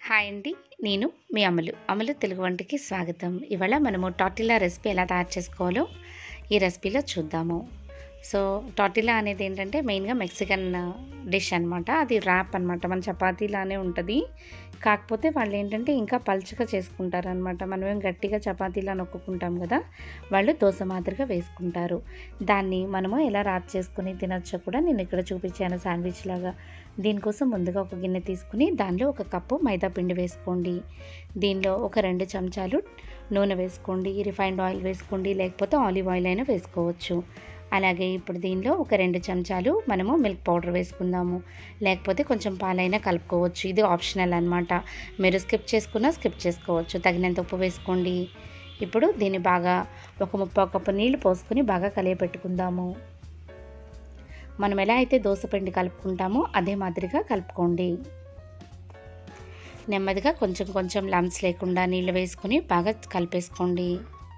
hi అండి నేను మీ అమలు అమలు తెలుగు వంటకి స్వాగతం ఇవాళ మనము టాటిలా రెసిపీ ఎలా తయారు చేసుకోవాలో ఈ రెసిపీలో చూద్దాము సో టాటిలా అనేది ఏంటంటే మెయిన్గా మెక్సికన్ డిష్ అనమాట అది ర్యాప్ అనమాట మన చపాతీలానే ఉంటుంది కాకపోతే వాళ్ళు ఏంటంటే ఇంకా పల్చగా చేసుకుంటారనమాట మనమేం గట్టిగా చపాతీలా నొక్కుంటాం కదా వాళ్ళు దోశ మాదిరిగా వేసుకుంటారు దాన్ని మనము ఎలా ర్యాప్ చేసుకుని తినొచ్చో కూడా నేను ఇక్కడ చూపించాను శాండ్విచ్ లాగా దీనికోసం ముందుగా ఒక గిన్నె తీసుకుని దానిలో ఒక కప్పు మైదా పిండి వేసుకోండి దీనిలో ఒక రెండు చెంచాలు నూనె వేసుకోండి రిఫైండ్ ఆయిల్ వేసుకోండి లేకపోతే ఆలివ్ ఆయిల్ అయినా వేసుకోవచ్చు అలాగే ఇప్పుడు దీనిలో ఒక రెండు చెంచాలు మనము మిల్క్ పౌడర్ వేసుకుందాము లేకపోతే కొంచెం పాలైనా కలుపుకోవచ్చు ఇది ఆప్షనల్ అనమాట మీరు స్కిప్ చేసుకున్నా స్కిప్ చేసుకోవచ్చు తగినంత ఉప్పు వేసుకోండి ఇప్పుడు దీన్ని బాగా ఒక ముప్పై కప్పు నీళ్లు పోసుకుని బాగా కలియపెట్టుకుందాము మనం ఎలా అయితే దోశపిండి కలుపుకుంటామో అదే మాదిరిగా కలుపుకోండి నెమ్మదిగా కొంచెం కొంచెం లమ్స్ లేకుండా నీళ్ళు వేసుకుని బాగా కలిపేసుకోండి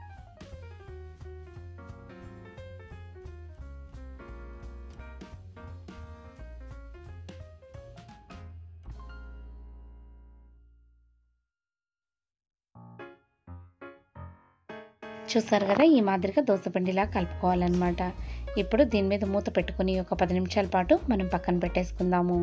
చూస్తారు కదా ఈ మాదిరిగా దోశపిండిలా కలుపుకోవాలన్నమాట ఇప్పుడు దీని మీద మూత పెట్టుకుని ఒక పది నిమిషాల పాటు మనం పక్కన పెట్టేసుకుందాము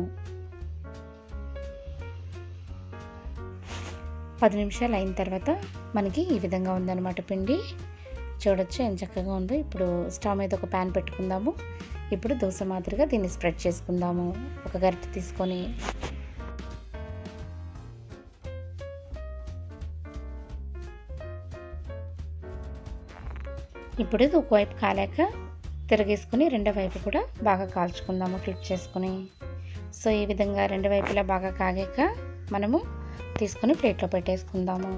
పది నిమిషాలు అయిన తర్వాత మనకి ఈ విధంగా ఉందన్నమాట పిండి చూడొచ్చు ఎంత చక్కగా ఉందో ఇప్పుడు స్టవ్ మీద ఒక ప్యాన్ పెట్టుకుందాము ఇప్పుడు దోశ మాదిరిగా దీన్ని స్ప్రెడ్ చేసుకుందాము ఒక గరిటె తీసుకొని ఇప్పుడు ఇది ఒకవైపు కాలాక తిరగేసుకుని రెండో వైపు కూడా బాగా కాల్చుకుందాము ఫ్లిప్ చేసుకుని సో ఈ విధంగా రెండు వైపులా బాగా కాగాక మనము తీసుకొని ప్లేట్లో పెట్టేసుకుందాము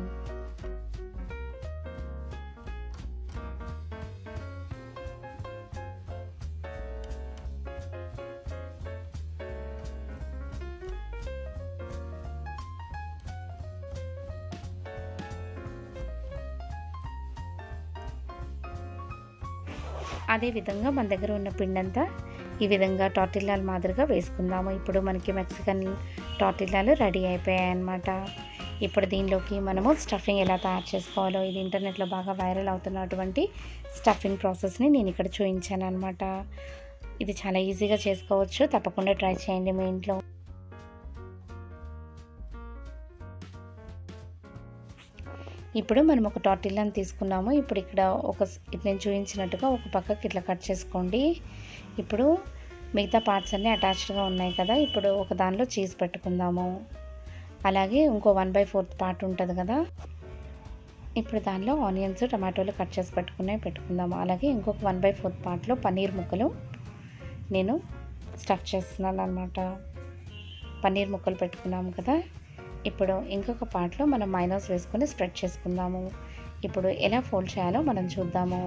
అదే విధంగా మన దగ్గర ఉన్న పిండంతా ఈ విధంగా టాటిల్లాల మాదిరిగా వేసుకుందాము ఇప్పుడు మనకి మెక్సికన్ టాటిల్లాలు రెడీ అయిపోయాయి అన్నమాట ఇప్పుడు దీనిలోకి మనము స్టఫింగ్ ఎలా తయారు చేసుకోవాలో ఇది ఇంటర్నెట్లో బాగా వైరల్ అవుతున్నటువంటి స్టఫింగ్ ప్రాసెస్ని నేను ఇక్కడ చూపించాను అనమాట ఇది చాలా ఈజీగా చేసుకోవచ్చు తప్పకుండా ట్రై చేయండి మీ ఇంట్లో ఇప్పుడు మనం ఒక టాటిల్లాని తీసుకున్నాము ఇప్పుడు ఇక్కడ ఒక నేను చూపించినట్టుగా ఒక పక్కకి ఇట్లా కట్ చేసుకోండి ఇప్పుడు మిగతా పార్ట్స్ అన్నీ అటాచ్డ్గా ఉన్నాయి కదా ఇప్పుడు ఒక దానిలో చీజ్ పెట్టుకుందాము అలాగే ఇంకో వన్ బై ఫోర్త్ పార్ట్ ఉంటుంది కదా ఇప్పుడు దానిలో ఆనియన్స్ టమాటోలు కట్ చేసి పెట్టుకునే పెట్టుకుందాము అలాగే ఇంకొక వన్ బై ఫోర్త్ పార్ట్లో పన్నీర్ ముక్కలు నేను స్టఫ్ చేస్తున్నాను అనమాట పన్నీర్ ముక్కలు పెట్టుకున్నాము కదా ఇప్పుడు ఇంకొక పార్ట్లో మనం మైనస్ వేసుకొని స్ప్రెడ్ చేసుకుందాము ఇప్పుడు ఎలా ఫోల్డ్ చేయాలో మనం చూద్దాము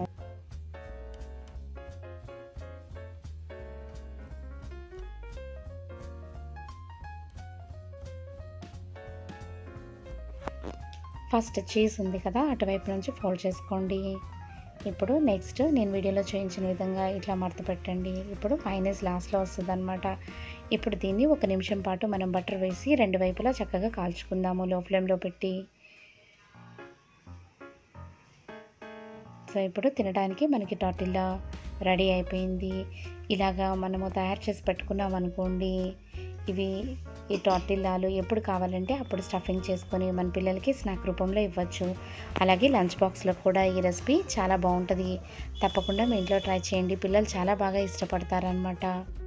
ఫస్ట్ చీజ్ ఉంది కదా అటువైపు నుంచి ఫోల్డ్ చేసుకోండి ఇప్పుడు నెక్స్ట్ నేను వీడియోలో చూపించిన విధంగా ఇట్లా మడత పెట్టండి ఇప్పుడు మైనస్ లాస్ట్లో వస్తుంది అనమాట ఇప్పుడు దీన్ని ఒక నిమిషం పాటు మనం బటర్ వేసి రెండు వైపులా చక్కగా కాల్చుకుందాము లో ఫ్లేమ్లో పెట్టి సో ఇప్పుడు తినడానికి మనకి టాటిల్లా రెడీ అయిపోయింది ఇలాగా మనము తయారు చేసి పెట్టుకున్నాం అనుకోండి ఇవి ఈ టాటిల్లాలు ఎప్పుడు కావాలంటే అప్పుడు స్టఫింగ్ చేసుకొని మన పిల్లలకి స్నాక్ రూపంలో ఇవ్వచ్చు అలాగే లంచ్ బాక్స్లో కూడా ఈ రెసిపీ చాలా బాగుంటుంది తప్పకుండా మీ ఇంట్లో ట్రై చేయండి పిల్లలు చాలా బాగా ఇష్టపడతారనమాట